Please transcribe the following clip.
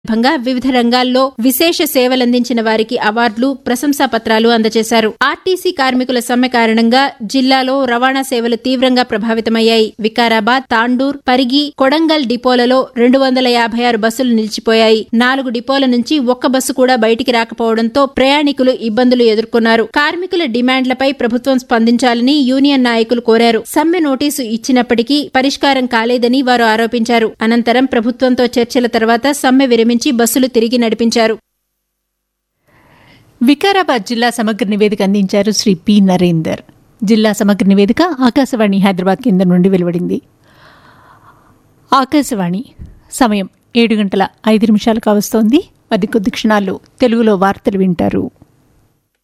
సందర్భంగా వివిధ రంగాల్లో విశేష సేవలందించిన వారికి అవార్డులు ప్రశంసా పత్రాలు అందజేశారు ఆర్టీసీ కార్మికుల సమ్మె కారణంగా జిల్లాలో రవాణా సేవలు తీవ్రంగా ప్రభావితమయ్యాయి వికారాబాద్ తాండూర్ పరిగి కొడంగల్ డిపోలలో రెండు వందల యాభై ఆరు బస్సులు నిలిచిపోయాయి నాలుగు డిపోల నుంచి ఒక్క బస్సు కూడా బయటికి రాకపోవడంతో ప్రయాణికులు ఇబ్బందులు ఎదుర్కొన్నారు కార్మికుల డిమాండ్లపై ప్రభుత్వం స్పందించాలని యూనియన్ నాయకులు కోరారు సమ్మె నోటీసు ఇచ్చినప్పటికీ పరిష్కారం కాలేదని వారు ఆరోపించారు అనంతరం ప్రభుత్వంతో చర్చల తర్వాత సమ్మె విరమించి బస్సులు తిరిగి నడిపించారు వికారాబాద్ జిల్లా సమగ్ర నివేదిక అందించారు శ్రీ పి నరేందర్ జిల్లా సమగ్ర నివేదిక ఆకాశవాణి హైదరాబాద్ కేంద్రం నుండి వెలువడింది ఆకాశవాణి సమయం ఏడు గంటల ఐదు నిమిషాలు కావస్తోంది మరి కొద్ది క్షణాల్లో తెలుగులో వార్తలు వింటారు